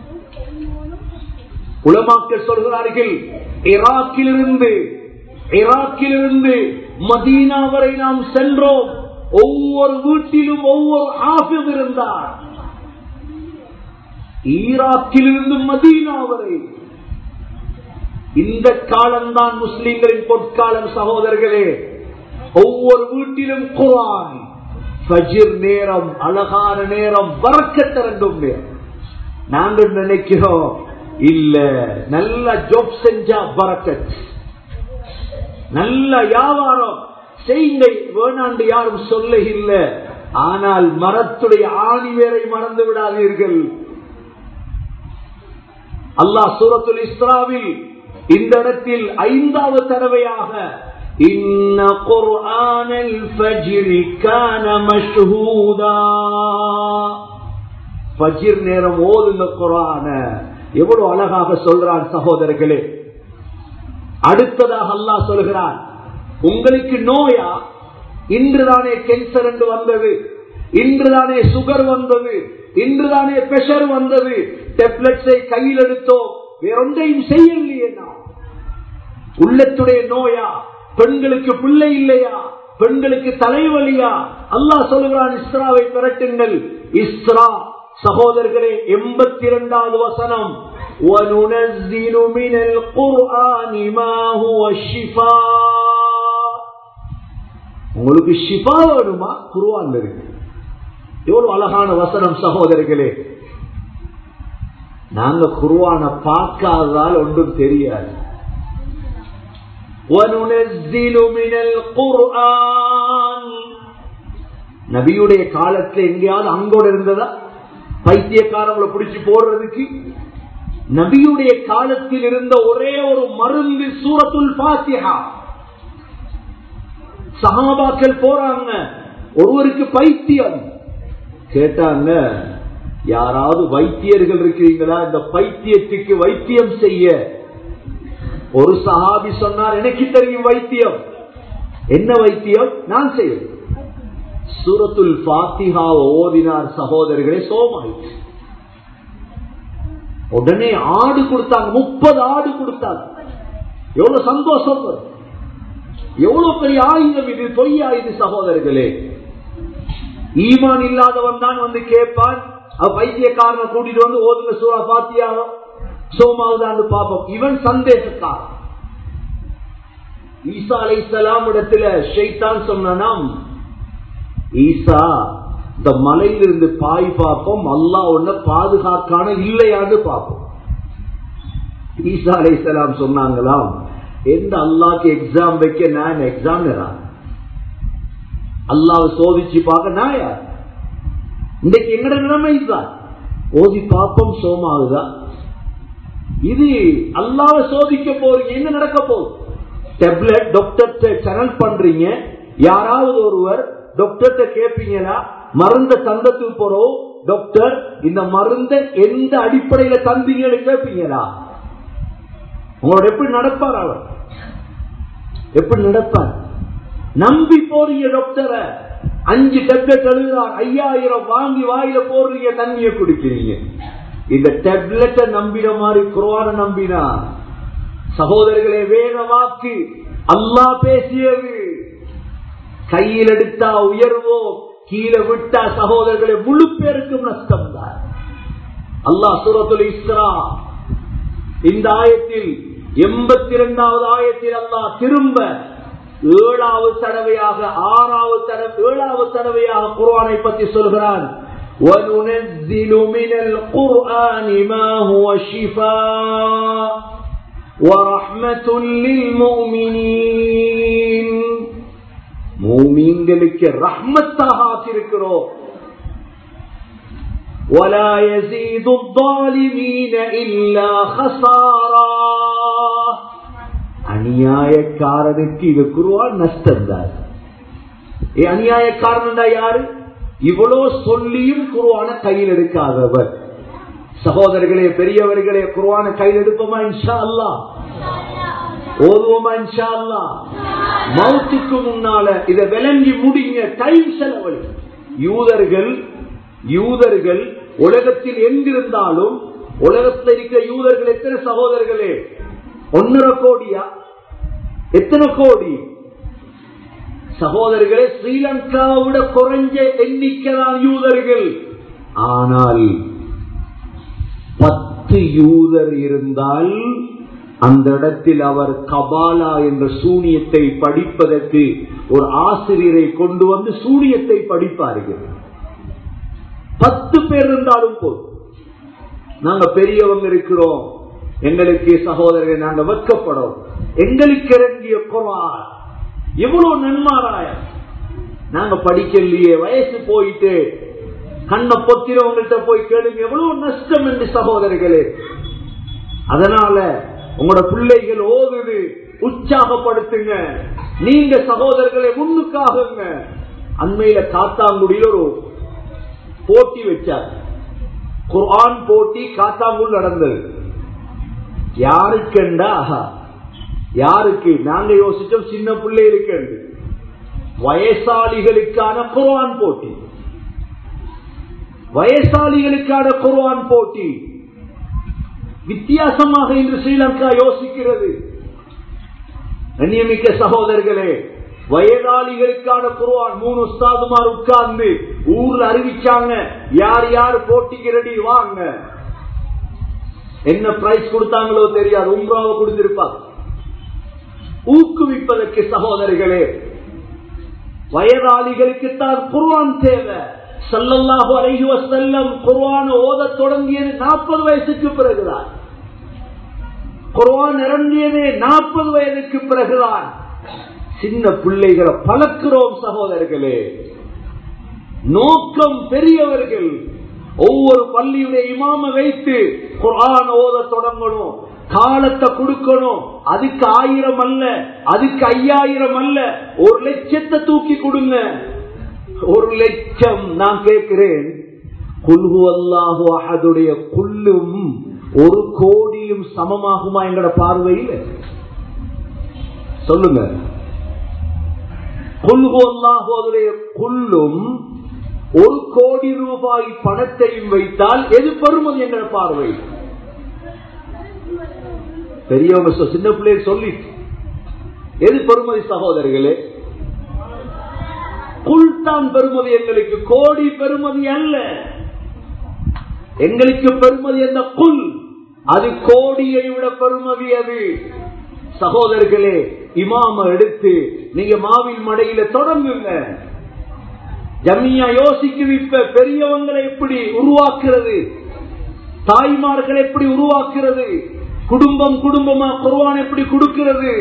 உலமாக்கள் சொல்கிறார்கள் ஈராக்கிலிருந்து ஈராக்கிலிருந்து மதீனா வரை நாம் சென்றோம் ஒவ்வொரு வீட்டிலும் ஒவ்வொரு ஆபிஸ் இருந்தார் ஈராக்கிலிருந்து மதீனா வரை இந்த காலம்தான் முஸ்லிம்களின் பொற்காலம் சகோதரர்களே ஒவ்வொரு வீட்டிலும் குரான் ஃபஜிர் நேரம் அழகான நேரம் வரக்கத்திறங்கும் நேரம் நாங்கள் நினைக்கிறோம் இல்ல நல்ல ஜாப் செஞ்சா பறக்கத் நல்ல வியாபாரம் செய்யுங்க வேணாண்டு யாரும் சொல்ல இல்லை ஆனால் மரத்துடைய ஆணி வேரை மறந்து விடாதீர்கள் அல்லாஹ் சூரத்துல் இஸ்ராவில் இந்த இடத்தில் ஐந்தாவது தடவையாக இன்ன குர்ஆனல் ஃபஜ்ரி கான மஷ்ஹூதா ஃபஜ்ர் நேரம் ஓதுங்க குர்ஆன எவ்வளவு அழகாக சொல்றான் சகோதரர்களே அடுத்ததாக அல்லாஹ் சொல்கிறான் உங்களுக்கு நோயா இன்றுதானே கேன்சர் என்று வந்தது இன்றுதானே சுகர் வந்தது இன்றுதானே பிரஷர் வந்தது டெப்லெட்ஸை கையில் எடுத்தோம் வேறொன்றையும் செய்யலையே நாம் உள்ளத்துடைய நோயா பெண்களுக்கு பிள்ளை இல்லையா பெண்களுக்கு தலைவலியா அல்லாஹ் சொல்லுகிறான் இஸ்ராவை பெறட்டுங்கள் இஸ்ரா சகோதரர்களே எண்பத்தி இரண்டாவது வசனம் وَنُنَزِّلُ مِنَ الْقُرْآنِ مَا هُوَ شِفَاءٌ உங்களுக்கு ஷிஃபா வேணுமா குருவான் இருக்கு எவ்வளவு அழகான வசனம் சகோதரர்களே நாங்க குருவான பார்க்காததால் ஒன்றும் தெரியாது وَنُنَزِّلُ مِنَ الْقُرْآنِ நபியுடைய காலத்துல எங்கேயாவது அங்கோட இருந்ததா பைத்தியக்காரங்களை பிடிச்சு போடுறதுக்கு நபியுடைய காலத்தில் இருந்த ஒரே ஒரு மருந்து சூரத்துல் பாத்தியா சகாபாக்கள் போறாங்க ஒருவருக்கு பைத்தியம் கேட்டாங்க யாராவது வைத்தியர்கள் இருக்கிறீங்களா இந்த பைத்தியத்துக்கு வைத்தியம் செய்ய ஒரு சஹாபி சொன்னார் எனக்கு தெரியும் வைத்தியம் என்ன வைத்தியம் நான் செய்வேன் சூரத்துல் பாத்திகா ஓதினார் சகோதரர்களே சோமாயிற்று உடனே ஆடு கொடுத்தாங்க முப்பது ஆடு கொடுத்தாங்க எவ்வளவு சந்தோஷம் வரும் எவ்வளவு பெரிய ஆயுதம் இது பொய்யா இது சகோதரர்களே ஈமான் இல்லாதவன் தான் வந்து கேட்பான் வைத்தியக்காரனை கூட்டிட்டு வந்து ஓதுங்க சூறா பாத்தியாக சோமாவுதான் பார்ப்போம் இவன் சந்தேகக்காரன் ஈசா அலை இஸ்லாம் இடத்துல ஷெய்தான் சொன்னாம் ஈசா இந்த மலையிலிருந்து பாய் பார்ப்போம் அல்லா ஒன்ன பாதுகாக்கான இல்லையான்னு பார்ப்போம் ஈசா அலை இஸ்லாம் சொன்னாங்களாம் எந்த அல்லாக்கு எக்ஸாம் வைக்க நான் எக்ஸாம் அல்லாவை சோதிச்சு பார்க்க நான் யார் இன்றைக்கு எங்கட நிலைமை தான் ஓதி பாப்பம் சோமாவுதான் இது அல்லாவை சோதிக்க போறீங்க என்ன நடக்க போகுது டெப்லெட் டாக்டர் சேனல் பண்றீங்க யாராவது ஒருவர் டாக்டர்கிட்ட கேட்பீங்களா மருந்த தந்தத்துக்கு போறோம் டாக்டர் இந்த மருந்த எந்த அடிப்படையில தந்தீங்கன்னு கேட்பீங்களா உங்களோட எப்படி நடப்பார் அவர் எப்படி நடப்பார் நம்பி போறீங்க டாக்டரை அஞ்சு டெப்லெட் எழுதுறார் ஐயாயிரம் வாங்கி வாயில போடுறீங்க தண்ணிய குடிக்கிறீங்க இந்த டெப்லெட்டை நம்பின மாதிரி குரோன நம்பினா சகோதரர்களே வேத வாக்கு அல்லா பேசியது கையில் எடுத்தா உயர்வோ கீழே விட்டா சகோதரர்களே முழு பேருக்கும் நஷ்டம் தான் அல்லாஹ் சூரத்துல் இஸ்ரா இந்த ஆயத்தில் எண்பத்தி இரண்டாவது ஆயத்தில் அல்லாஹ் திரும்ப ஏழாவது தடவையாக ஆறாவது தடவை ஏழாவது தடவையாக குர்ஆனை பற்றி சொல்கிறான் وَنُنَزِّلُ مِنَ الْقُرْآنِ مَا هُوَ شِفَاءٌ وَرَحْمَةٌ لِلْمُؤْمِنِينَ மூமீன்களுக்கு ரஹ்மத்தாக ஆக்கியிருக்கிறோம் ولا يزيد الظالمين إلا خسارا அநியாயக்காரனுக்கு இது குருவான் நஷ்டம் தான் அநியாயக்காரன் யாரு இவ்வளவு சொல்லியும் குருவான கையில் எடுக்காதவர் சகோதரர்களே பெரியவர்களே குருவான கையில் எடுப்போமா இன்ஷா அல்லா ஓதுவோமா இன்ஷா அல்லா மவுத்துக்கு முன்னால இதை விளங்கி முடிங்க டைம் செலவழி யூதர்கள் யூதர்கள் உலகத்தில் எங்கிருந்தாலும் உலகத்தில் இருக்கிற யூதர்கள் எத்தனை சகோதரர்களே ஒன்னரை கோடியா எத்தனை கோடி சகோதரர்களே ஸ்ரீலங்காவிட குறைஞ்ச எண்ணிக்கைதான் யூதர்கள் ஆனால் பத்து யூதர் இருந்தால் அந்த இடத்தில் அவர் கபாலா என்ற சூனியத்தை படிப்பதற்கு ஒரு ஆசிரியரை கொண்டு வந்து சூனியத்தை படிப்பார்கள் பத்து பேர் இருந்தாலும் போதும் நாங்க பெரியவங்க இருக்கிறோம் எங்களுக்கு சகோதரர்கள் நாங்க வெக்கப்படும் எங்களுக்கு இறங்கிய குரான் எவ்வளவு நன்மாராயம் நாங்க படிக்கலையே வயசு போயிட்டு கண்ணை பொத்திரவங்கள்ட்ட போய் கேளுங்க எவ்வளவு நஷ்டம் என்று சகோதரர்களே அதனால உங்களோட பிள்ளைகள் ஓதுது உற்சாகப்படுத்துங்க நீங்க சகோதரர்களை முன்னுக்காகுங்க அண்மையில காத்தாங்குடியில் ஒரு போட்டி வச்சார் குர்ஆன் போட்டி காத்தாங்குள் நடந்தது யாருக்குண்டா யாருக்கு நாங்க யோசிச்சோம் சின்ன பிள்ளைகளுக்கு வயசாளிகளுக்கான குர்ஆன் போட்டி வயசாளிகளுக்கான குர்ஆன் போட்டி வித்தியாசமாக இன்று ஸ்ரீலங்கா யோசிக்கிறது கண்ணியமிக்க சகோதரர்களே வயதாளிகளுக்கான குருவான் மூணு உஸ்தாதுமார் உட்கார்ந்து ஊர்ல அறிவிச்சாங்க யார் யார் போட்டிக்கு ரெடி வாங்க என்ன பிரைஸ் கொடுத்தாங்களோ தெரியாது உம்ராவை கொடுத்திருப்பாங்க ஊக்குவிப்பதற்கு சகோதரிகளே வயதாளிகளுக்கு தான் குர்வான் தேவை சல்லல்லாஹு அலைஹி வஸல்லம் குர்ஆன் ஓத தொடங்கியது நாற்பது வயசுக்கு பிறகுதான் குர்ஆன் இறங்கியதே நாற்பது வயதுக்கு பிறகுதான் சின்ன பிள்ளைகளை பழக்கிறோம் சகோதரர்களே நோக்கம் பெரியவர்கள் ஒவ்வொரு பள்ளியுடைய இமாம வைத்து குர்ஆன் ஓத தொடங்கணும் காலத்தை கொடுக்கணும் அதுக்கு ஆயிரம் அல்ல அதுக்கு ஐயாயிரம் அல்ல ஒரு லட்சத்தை தூக்கி கொடுங்க ஒரு லட்சம் நான் கேட்கிறேன் குல்ஹு அல்லாஹு அஹதுடைய குல்லும் ஒரு கோடியும் சமமாகுமா எங்கட பார்வையில் சொல்லுங்க குல்ஹு அல்லாஹுடைய குல்லும் ஒரு கோடி ரூபாய் பணத்தையும் வைத்தால் எது பெறுமதி என்ற பார்வை பெரியவங்க சின்ன பிள்ளைய சொல்லி எது பெறுமதி சகோதரர்களே குல் தான் பெருமதி எங்களுக்கு கோடி பெருமதி அல்ல எங்களுக்கு பெருமதி அந்த குல் அது கோடியை விட பெருமதி அது சகோதரர்களே இமாம எடுத்து நீங்க மாவில் மடையில தொடங்குங்க ஜமியா யோசிக்குது இப்ப பெரியவங்களை எப்படி உருவாக்குறது தாய்மார்களை எப்படி உருவாக்குறது குடும்பம் குடும்பமா குருவான் எப்படி கொடுக்கிறது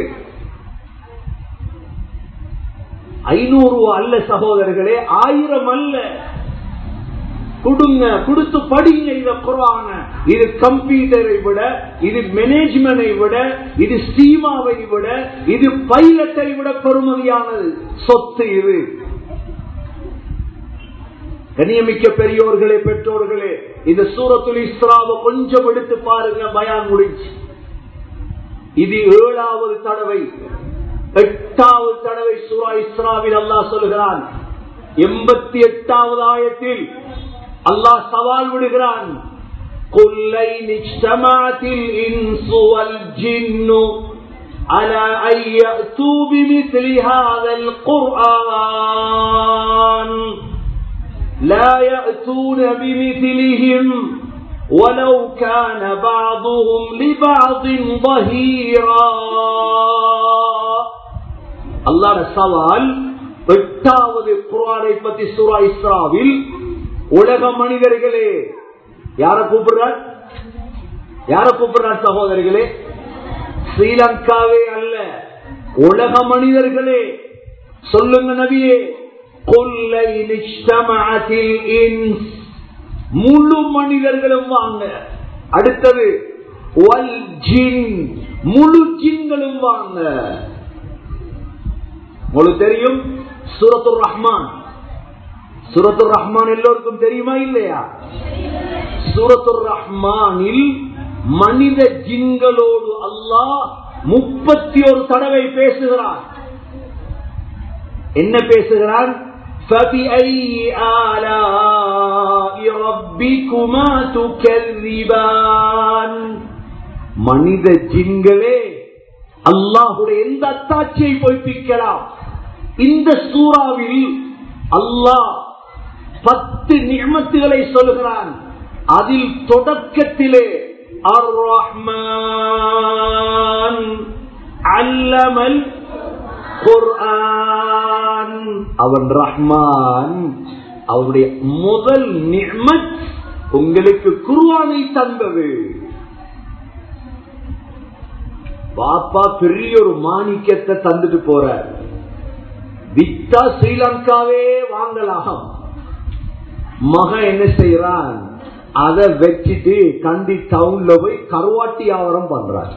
ஐநூறு அல்ல சகோதரர்களே ஆயிரம் அல்ல கொடுங்க கொடுத்து படிங்க இத குரான இது கம்ப்யூட்டரை விட இது மேனேஜ்மெண்டை விட இது ஸ்டீமாவை விட இது பைலட்டை விட பெருமதியானது சொத்து இது கண்ணியமிக்க பெரியோர்களே பெற்றோர்களே இந்த சூரத்துல் இஸ்ராவை கொஞ்சம் எடுத்து பாருங்க பயான் முடிஞ்சு இது ஏழாவது தடவை எட்டாவது தடவை சூரா இஸ்ராவில் அல்லாஹ் சொல்கிறான் எண்பத்தி எட்டாவது ஆயத்தில் அல்லாஹ் சவால் விடுகிறான் கொல்லை நிச்சமாத்தில் இன்சு அல் ஜின்னு على أن يأتوا بمثل هذا القرآن لا يأتون بمثلهم ولو كان بعضهم لبعض ظهيرا அல்லாட சவால் எட்டாவது குரானை பத்தி சூரா இஸ்ராவில் உலக மனிதர்களே யார கூப்பிடுறார் யார கூப்பிடுறார் சகோதரிகளே ஸ்ரீலங்காவே அல்ல உலக மனிதர்களே சொல்லுங்க நபியே கொல்லை நிஷ்டமாத்தில் இன்ஸ் முழு மனிதர்களும் வாங்க அடுத்தது வல் ஜின் முழு ஜின்களும் வாங்க உங்களுக்கு தெரியும் சூரத்துர் ரஹ்மான் சூரத்துர் ரஹ்மான் எல்லோருக்கும் தெரியுமா இல்லையா சூரத்துர் ரஹ்மானில் மனித ஜின்களோடு அல்லாஹ் முப்பத்தி ஒரு தடவை பேசுகிறான் என்ன பேசுகிறான் فبأي آلاء ربكما تكذبان மனித ஜின்களே அல்லாஹுடைய எந்த அத்தாட்சியை பொய்ப்பிக்கலாம் இந்த சூறாவில் அல்லாஹ் பத்து நியமத்துகளை சொல்கிறான் அதில் தொடக்கத்திலே அர் ரஹ்மான் அல்லமல் குர்ஆன் அவன் ரஹ்மான் அவருடைய முதல் நியமத் உங்களுக்கு குருவானை தந்தது பாப்பா பெரிய ஒரு மாணிக்கத்தை தந்துட்டு போற வித்தா ஸ்ரீலங்காவே வாங்கலாம் மகன் என்ன செய்யறான் அதை வச்சுட்டு கண்டி டவுன்ல போய் கருவாட்டி வியாபாரம் பண்றான்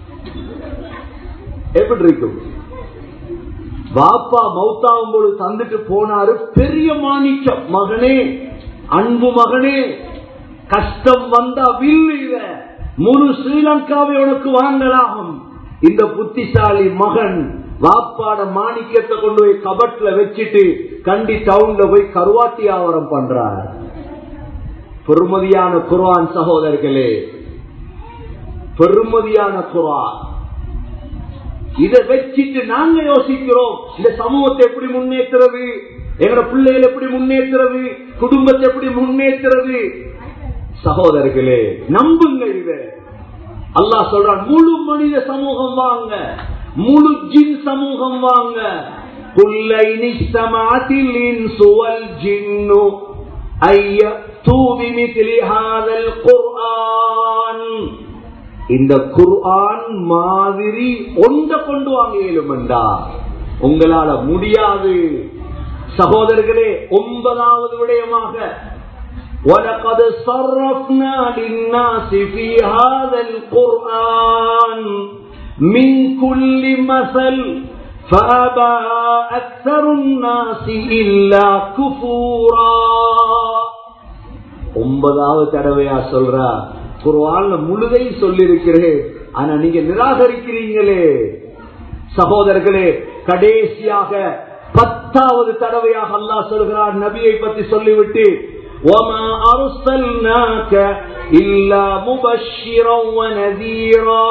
எப்படி இருக்கும் பாப்பா மௌத்தாவும் போது தந்துட்டு போனாரு பெரிய மாணிக்கம் மகனே அன்பு மகனே கஷ்டம் வந்தா வில்லு இத முழு ஸ்ரீலங்காவை உனக்கு வாங்கலாம் இந்த புத்திசாலி மகன் வாப்பாட மாணிக்கத்தை கொண்டு போய் கபட்ல வச்சுட்டு கண்டி டவுன்ல போய் கருவாட்டி வியாபாரம் பண்றார் பெருமதியான குர்ஆன் சகோதரர்களே பெருமதியான குர்ஆன் இதை வச்சுட்டு நாங்க யோசிக்கிறோம் இந்த சமூகத்தை எப்படி முன்னேற்றுறது எங்களோட பிள்ளைகள் எப்படி முன்னேற்றுறது குடும்பத்தை எப்படி முன்னேற்றுறது சகோதரர்களே நம்புங்க இத அல்லாஹ் சொல்றான் முழு மனித சமூகம் வாங்க முழு ஜின் சமூகம் வாங்க குல்லை நிஷ்டமாத்தில் இன்சுவல் ஜின்னு ஐய தூவி மிதிலி ஹாதல் குர்ஆன் இந்த குர்ஆன் மாதிரி ஒன்ற கொண்டு வாங்க இயலுமெண்டா உங்களால முடியாது சகோதரர்களே ஒன்பதாவது விடயமாக وَلَقَدْ صَرَّفْنَا لِلنَّاسِ فِي هَذَا الْقُرْآنِ مِنْ كُلِّ مَثَلٍ فَأَبَى أَكْثَرُ النَّاسِ إِلَّا كُفُورًا ஒன்பதாவது தடவையா சொல்றா குர்ஆன்ல முழுதையும் சொல்லியிருக்கிறேன் ஆனா நீங்க நிராகரிக்கிறீங்களே சகோதரர்களே கடைசியாக பத்தாவது தடவையாக அல்லாஹ் சொல்கிறார் நபியை பற்றி சொல்லிவிட்டு وما أرسلناك إلا مبشرا ونذيرا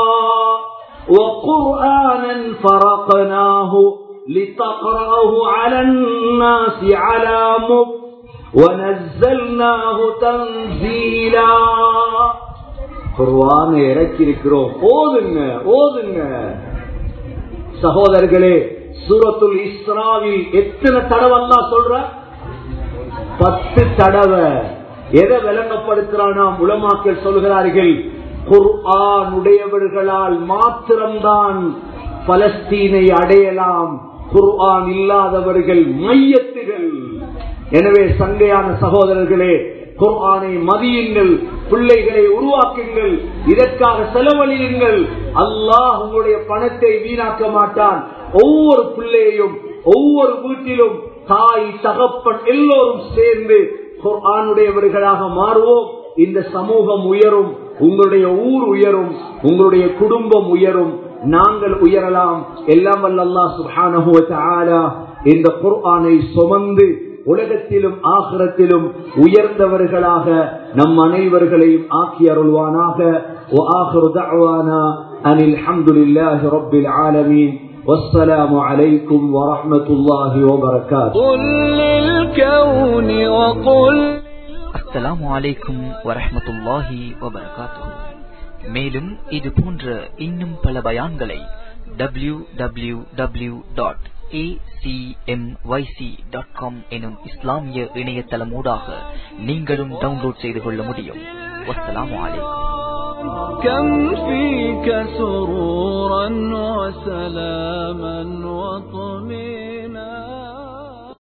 وقرآنا فرقناه لتقرأه على الناس على مكر ونزلناه تنزيلا குர்வானை இறக்கி இருக்கிறோம் ஓதுங்க ஓதுங்க சகோதரர்களே சூரத்துல் இஸ்ராவில் எத்தனை தடவை அல்லா சொல்ற பத்து தடவை எதை விளங்கப்படுத்துறானா உலமாக்கள் சொல்கிறார்கள் குர்ஆன் உடையவர்களால் மாத்திரம்தான் பலஸ்தீனை அடையலாம் குர்ஆன் இல்லாதவர்கள் மையத்துகள் எனவே சங்கையான சகோதரர்களே குர்ஆனை மதியுங்கள் பிள்ளைகளை உருவாக்குங்கள் இதற்காக செலவழியுங்கள் அல்லாஹ் உங்களுடைய பணத்தை வீணாக்க மாட்டான் ஒவ்வொரு பிள்ளையையும் ஒவ்வொரு வீட்டிலும் தாய் தகப்பன் எல்லோரும் சேர்ந்து குர்ஆனுடையவர்களாக மாறுவோம் இந்த சமூகம் உயரும் உங்களுடைய ஊர் உயரும் உங்களுடைய குடும்பம் உயரும் நாங்கள் உயரலாம் எல்லாம் வல்லல்லா சுஹானஹுவ இந்த குர்ஆனை சுமந்து உலகத்திலும் ஆகிரத்திலும் உயர்ந்தவர்களாக நம் அனைவர்களையும் ஆக்கி அருள்வானாக وآخر دعوانا أن الحمد لله رب العالمين والسلام عليكم ورحمة الله وبركاته قل للكون وقل அஸ்ஸலாமு அலைக்கும் வரஹ்மத்துல்லாஹி வபரகாத்துஹு மேலும் இது போன்ற இன்னும் பல பயான்களை www.acmyc.com டாட் காம் எனும் இஸ்லாமிய இணையதளமூடாக நீங்களும் டவுன்லோட் செய்து கொள்ள முடியும் வஸ்ஸலாமு அலைக்கும் كم فيك سرورا وسلاما